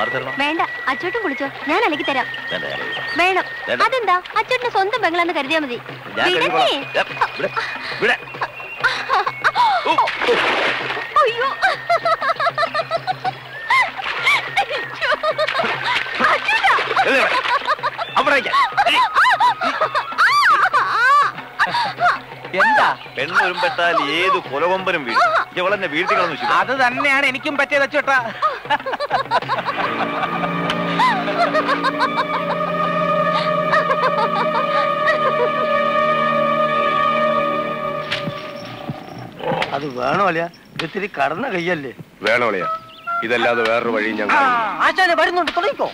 മാറി തരണം വേണ്ട അച്ചോട്ടും കുളിച്ചോ ഞാൻ അലക്കി തരാം വേണ്ട, ഞാൻ കഴുകിക്കോളാം. വേണം വേണ്ട. അതെന്താ അച്ചോട്ടിന്റെ സ്വന്തം പെങ്ങളെന്ന് കരുതിയാ മതി ഞാൻ വിടണേ. കഴുകിക്കോളാം. ദേ, ഇവിടെ, ഇവിടെ. ഓ, ഓ. അയ്യോ ദേ, ഇവിടെ. അവിടേക്ക്. ഏയ്. എന്താ പെണ്ണൊരുമ്പെട്ടാൽ ഏത് കൊലകൊമ്പനും വീഴും ഇവളെന്നെ വീഴ്ത്തി കളഞ്ഞു ശിവ അത് തന്നെയാണ് എനിക്കും പറ്റിയത് ചേട്ടാ അത് വേണോ അല്ല ഇത്തിരി കടന്ന കയ്യല്ലേ വേണോളിയ ഇതല്ലാതെ വേറൊരു വഴി ഞാൻ കാണുന്നില്ല. ആശാനെ വരുന്നുണ്ട് തുടങ്ങിക്കോ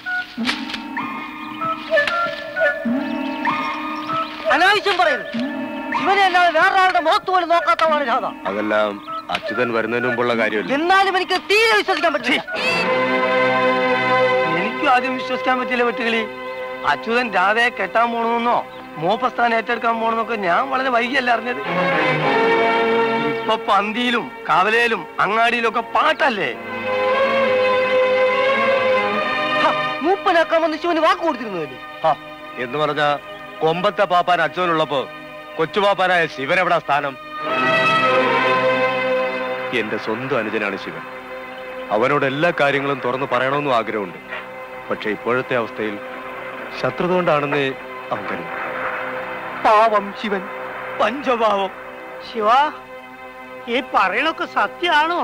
അനാവശ്യം പറയുന്നു ശിവനെ അല്ലാതെ വേറൊരാളുടെ മുഖത്ത് പോലും നോക്കാത്തതാണ് രാധ അതെല്ലാം അച്യുതൻ വരുന്നതിന് മുമ്പുള്ള കാര്യമല്ല എന്നാലും എനിക്ക് തീരെ വിശ്വസിക്കാൻ പറ്റില്ല എനിക്കും ആദ്യം വിശ്വസിക്കാൻ പറ്റില്ല വെട്ടുകളി അച്യുതൻ രാധയെ കെട്ടാൻ പോണെന്നോ മോപ്പസ്ഥാനം ഏറ്റെടുക്കാൻ പോണെന്നൊക്കെ ഞാൻ വളരെ വൈകിയല്ല അറിഞ്ഞത് ഇപ്പൊ പന്തിയിലും കവലയിലും അങ്ങാടിയിലും ഒക്കെ പാട്ടല്ലേ ഹ, മൂപ്പനാക്കാൻ വന്ന് ശിവന് വാക്ക് കൊടുത്തിരുന്നതല്ലേ ഹ, എന്ന് പറഞ്ഞ കൊമ്പത്തെ പാപ്പാൻ അച്ഛനുള്ളപ്പോ കൊച്ചുപാപ്പാനായ ശിവൻ എവിടാ സ്ഥാനം എന്റെ സ്വന്തം അനുജനാണ് ശിവൻ അവനോട് എല്ലാ കാര്യങ്ങളും തുറന്നു പറയണമെന്നും ആഗ്രഹമുണ്ട് പക്ഷെ ഇപ്പോഴത്തെ അവസ്ഥയിൽ ശത്രുത കൊണ്ടാണെന്ന് അവൻ കരുതുന്നു പാവം ശിവൻ പഞ്ചപാവം ശിവ ഈ പറയണൊക്കെ സത്യാണോ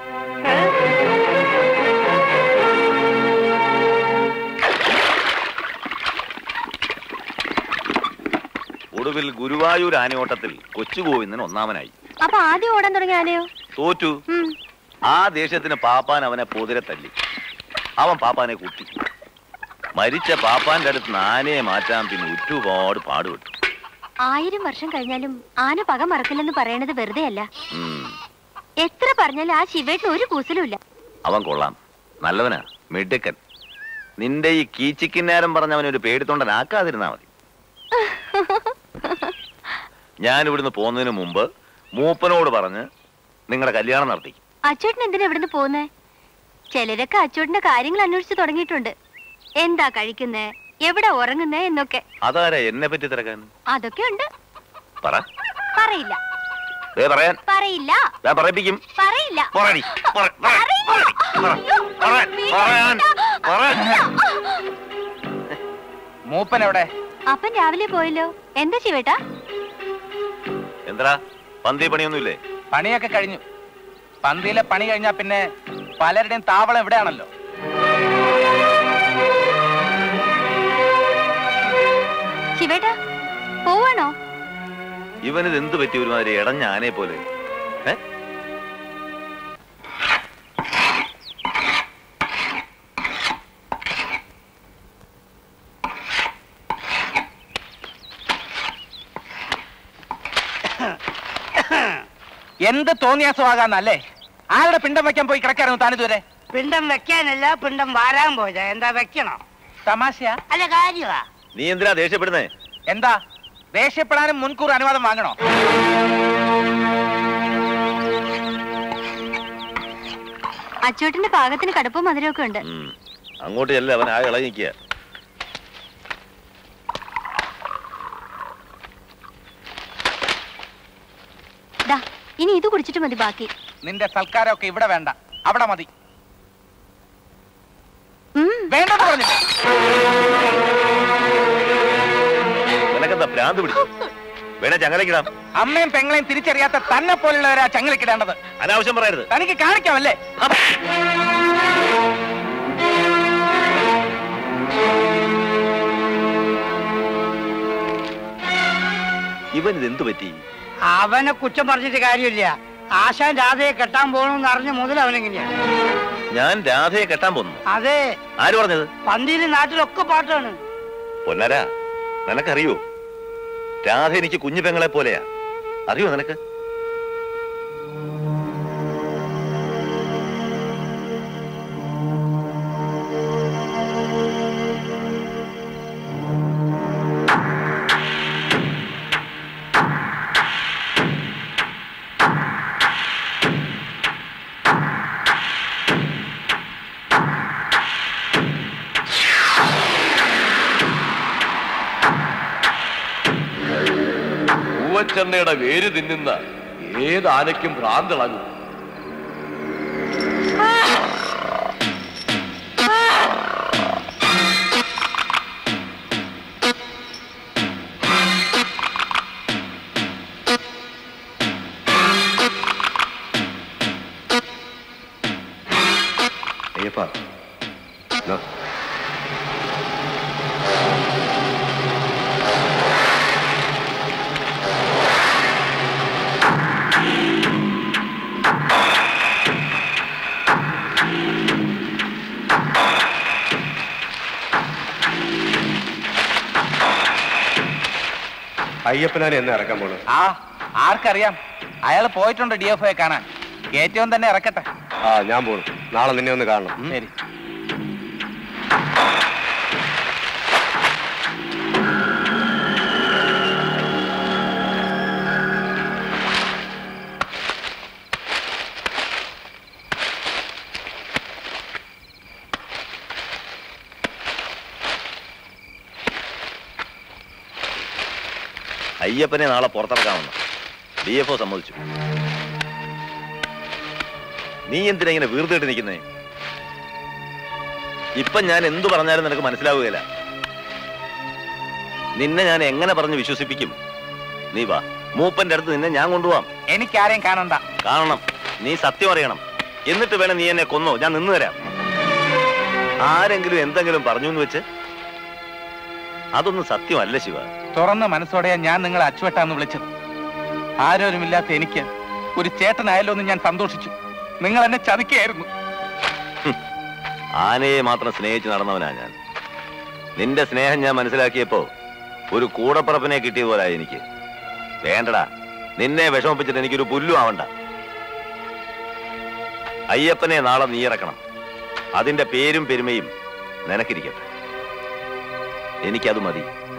ഒടുവിൽ ഗുരുവായൂർ ആനയോട്ടത്തിൽ കൊച്ചുഗോവിന്ദൻ ഒന്നാമനായി അപ്പൊ ആദ്യം ഓടാൻ തുടങ്ങിയ ആനയോ തോറ്റു ഉം. ആ ദേഷ്യത്തിന് പാപ്പാൻ അവനെ പൊതിരെ തല്ലി അവൻ പാപ്പാനെ കുത്തി മരിച്ച പാപ്പാന്റെ അടുത്ത് നിന്ന് ആനയെ മാറ്റാൻ പിന്നെ ഒരുപാട് പാടുപെട്ടു ആയിരം വർഷം കഴിഞ്ഞാലും ആന പക മറക്കില്ലെന്ന് പറയണത് വെറുതെ അല്ല ഉം. എത്ര പറഞ്ഞാലും ആ ശിവേട്ടിന് ഒരു കൂസലുമില്ല അവൻ കൊള്ളാം നല്ലവനാ മിടുക്കൻ നിന്റെ ഈ കീച്ചിക്കിന്നാരം പറഞ്ഞവൻ ഒരു പേടിത്തൊണ്ടനാക്കാതിരുന്നാ മതി ഞാൻ ഇവിടുന്ന് പോകുന്നതിന് മുമ്പ് മൂപ്പനോട് പറഞ്ഞ് നിങ്ങളുടെ കല്യാണം നടത്തി അച്ചോട്ടൻ എന്തിനാ ഇവിടുന്ന് പോകുന്നേ ചിലരൊക്കെ അച്ചോട്ടിന്റെ കാര്യങ്ങൾ അന്വേഷിച്ചു തുടങ്ങിയിട്ടുണ്ട് എന്താ കഴിക്കുന്നേ എവിടെ ഉറങ്ങുന്നേ എന്നൊക്കെ അതാരാ എന്നെ പറ്റി തിരക്കാൻ അതൊക്കെ ഉണ്ട് പറ പറയില്ല ദേ പറയാൻ പറയില്ല ഞാൻ പറയിപ്പിക്കും പറയില്ല പറയടി. പറ, പറ, പറയില്ല. പറ, അയ്യോ, പറയാൻ, പറയാൻ, പറയാൻ. മൂപ്പൻ എവിടെ അപ്പൻ രാവിലെ പോയല്ലോ എന്താ ശിവേട്ടാ എന്താ പന്തി പണിയൊന്നുമില്ലേ പണിയൊക്കെ കഴിഞ്ഞു പന്തിയിലെ പണി കഴിഞ്ഞാ പിന്നെ പലരുടെയും താവളം എവിടെയാണല്ലോ ശിവേട്ടാ പോവാണോ ഇവനിത് എന്ത് പറ്റി ഒരുമാതിരി ഇടഞ്ഞ ആനയെ പോലെ ഏ എന്ത് തോന്നിയാസമാകാന്നല്ലേ ആരുടെ പിണ്ടം വെക്കാൻ പോയി കിടക്കായിരുന്നു താനിതുവരെ പിണ്ടം വെക്കാനല്ല പിണ്ടം വാരാൻ പോയത് എന്താ വെക്കണോ തമാശയാ അല്ല കാര്യമാ നീ എന്തിനാ ദേഷ്യപ്പെടുന്നേ എന്താ ദേഷ്യപ്പെടാനും മുൻകൂർ അനുവാദം വാങ്ങണോ അച്ചോട്ടിന്റെ പാകത്തിന് കടുപ്പും മധുരമൊക്കെ ഉണ്ട് ഉം. അങ്ങോട്ട് ചെല്ല അവൻ ആകെ ഇളകി നിൽക്കുക ദാ ഇനി ഇത് കുടിച്ചിട്ട് മതി ബാക്കി നിന്റെ സൽക്കാരമൊക്കെ ഇവിടെ വേണ്ട അവിടെ മതി ഉം. വേണ്ടെന്ന് പറഞ്ഞില്ല നിനക്കെന്താ ഭ്രാന്ത് പിടിച്ചു വേണേ ചങ്ങലക്കിടാം അമ്മയും പെങ്ങളെയും തിരിച്ചറിയാത്ത തന്നെ പോലുള്ളവരാ ചങ്ങലക്കിടേണ്ടത് അനാവശ്യം പറയരുത് തനിക്ക് കാണിക്കാമല്ലേ ഇവൻ ഇത് എന്ത് പറ്റി അവനെ കുറ്റം പറഞ്ഞിട്ട് കാര്യമില്ല ആശാൻ രാധയെ കെട്ടാൻ പോകണമെന്ന് അറിഞ്ഞ മുതൽ അവനെങ്ങനെയാ ഞാൻ രാധയെ കെട്ടാൻ പോന്നു അതെ ആര് പറഞ്ഞത് പന്തിയിലും നാട്ടിലൊക്കെ പാട്ടാണ് പൊന്നരാ നിനക്കറിയോ രാധ എനിക്ക് കുഞ്ഞു പെങ്ങളെ പോലെയാ അറിയോ നിനക്ക് പൂവച്ചെണ്ണയുടെ വേര് തിന്നുന്ന ഏത് ആനയ്ക്കും ഭ്രാന്തിളകും അയ്യപ്പ ദാ, അയ്യപ്പനാനെ എന്ന് ഇറക്കാൻ പോണു ആ ആർക്കറിയാം അയാൾ പോയിട്ടുണ്ട് ഡി എഫ് ഐ കാണാൻ ഏറ്റവും തന്നെ ഇറക്കട്ടെ ആ ഞാൻ പോണു നാളെ നിന്നെ ഒന്ന് കാണണം ഉം? ശരി അയ്യപ്പനെ നാളെ പുറത്തിറക്കാമെന്ന് ഡി എഫ് ഒ സമ്മതിച്ചു നീ എന്തിനാ ഇങ്ങനെ വീർത്തിട്ട് നിൽക്കുന്നേ ഇപ്പൊ ഞാൻ എന്തു പറഞ്ഞാലും നിനക്ക് മനസ്സിലാവുകയില്ല നിന്നെ ഞാൻ എങ്ങനെ പറഞ്ഞ് വിശ്വസിപ്പിക്കും നീ വാ മൂപ്പന്റെ അടുത്ത് നിന്നെ ഞാൻ കൊണ്ടുപോവാം എനിക്കാരെയും കാണണ്ട കാണണം നീ സത്യം അറിയണം എന്നിട്ട് വേണം നീ എന്നെ കൊന്നോ ഞാൻ നിന്ന് തരാം ആരെങ്കിലും എന്തെങ്കിലും പറഞ്ഞു എന്ന് വെച്ച് അതൊന്നും സത്യമല്ല ശിവ തുറന്ന മനസ്സോടെ ഞാൻ നിങ്ങളെ അച്ചുവെട്ടാന്ന് വിളിച്ചത് ആരോരുമില്ലാത്ത എനിക്ക് ഒരു ചേട്ടനായല്ലോ എന്ന് ഞാൻ സന്തോഷിച്ചു നിങ്ങൾ എന്നെ ചതിക്കുകയായിരുന്നു ആനയെ മാത്രം സ്നേഹിച്ച് നടന്നവനാ ഞാൻ നിന്റെ സ്നേഹം ഞാൻ മനസ്സിലാക്കിയപ്പോ ഒരു കൂടപ്പറപ്പിനെ കിട്ടിയ പോലാ എനിക്ക് വേണ്ടടാ നിന്നെ വിഷമിപ്പിച്ചിട്ട് എനിക്കൊരു പുല്ലും ആവണ്ട അയ്യപ്പനെ നാളെ നീ ഇറക്കണം അതിന്റെ പേരും പെരുമയും നിനക്കിരിക്കട്ടെ എനിക്കത് മതി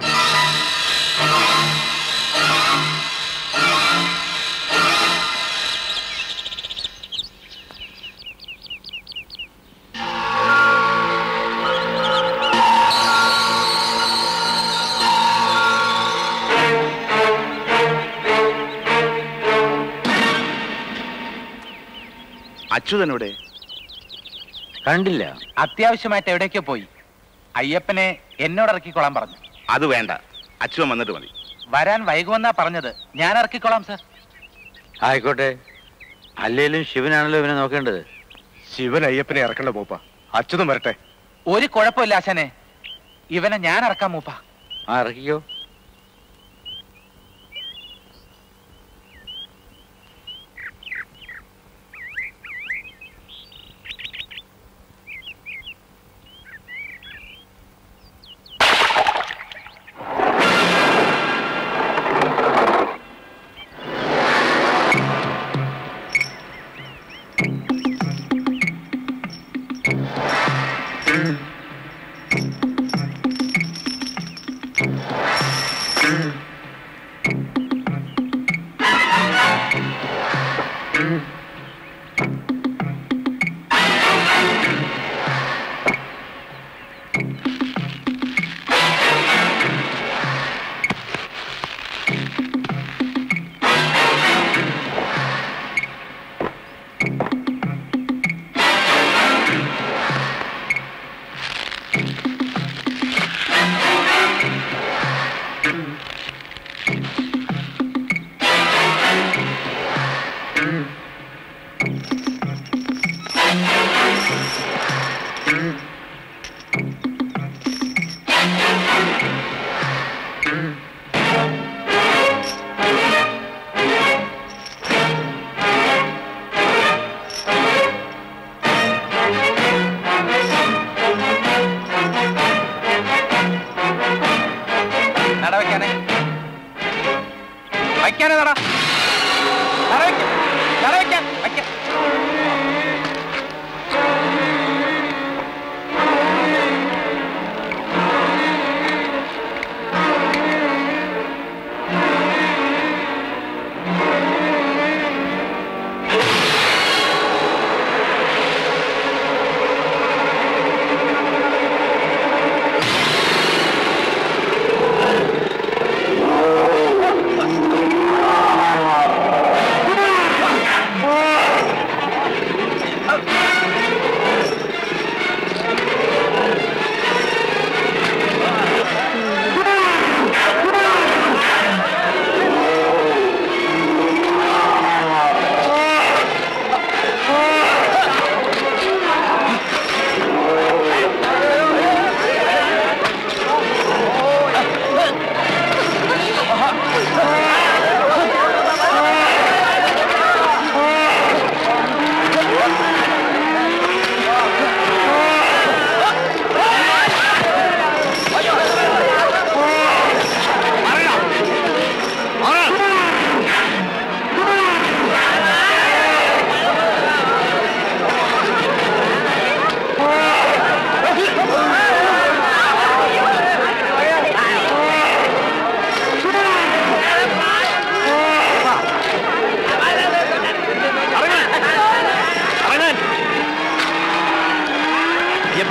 അച്യുതനോടെ കണ്ടില്ല അത്യാവശ്യമായിട്ട് എവിടേക്കോ പോയി അയ്യപ്പനെ എന്നോട് ഇറക്കിക്കൊള്ളാൻ പറഞ്ഞു അത് വേണ്ട അച്യുതൻ വന്നിട്ട് മതി വരാൻ വൈകുമെന്നാ പറഞ്ഞത് ഞാൻ ഇറക്കിക്കൊള്ളാം സാർ ആയിക്കോട്ടെ അല്ലേലും ശിവനാണല്ലോ ഇവനെ നോക്കേണ്ടത് ശിവൻ അയ്യപ്പനെ ഇറക്കണ്ട പോപ്പ അച്യുതൻ വരട്ടെ ഒരു കുഴപ്പമില്ല ആശാനെ ഇവനെ ഞാൻ ഇറക്കാം മൂപ്പ ആ ഇറക്കിക്കോ നട വെക്കാനേ വയ്ക്കാനേ നട നട വെക്കാൻ നട വെക്കാൻ വയ്ക്കാൻ ആ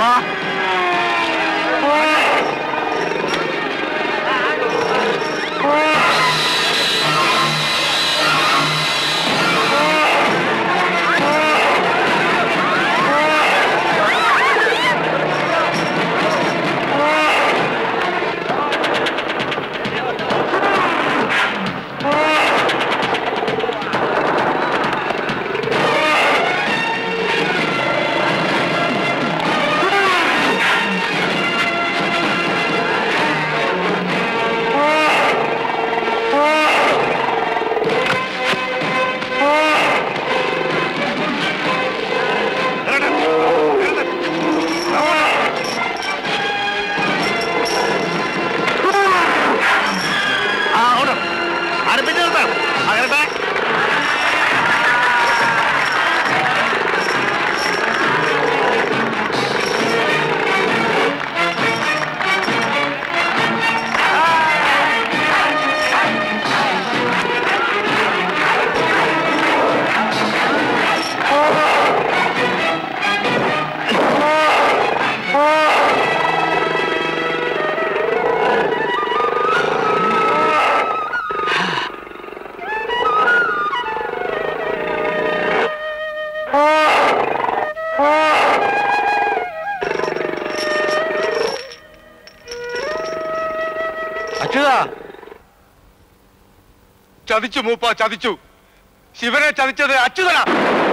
അച്യുതാ ചതിച്ചു മൂപ്പ ചതിച്ചു ശിവനെ ചതിച്ചത് അച്യുതനാ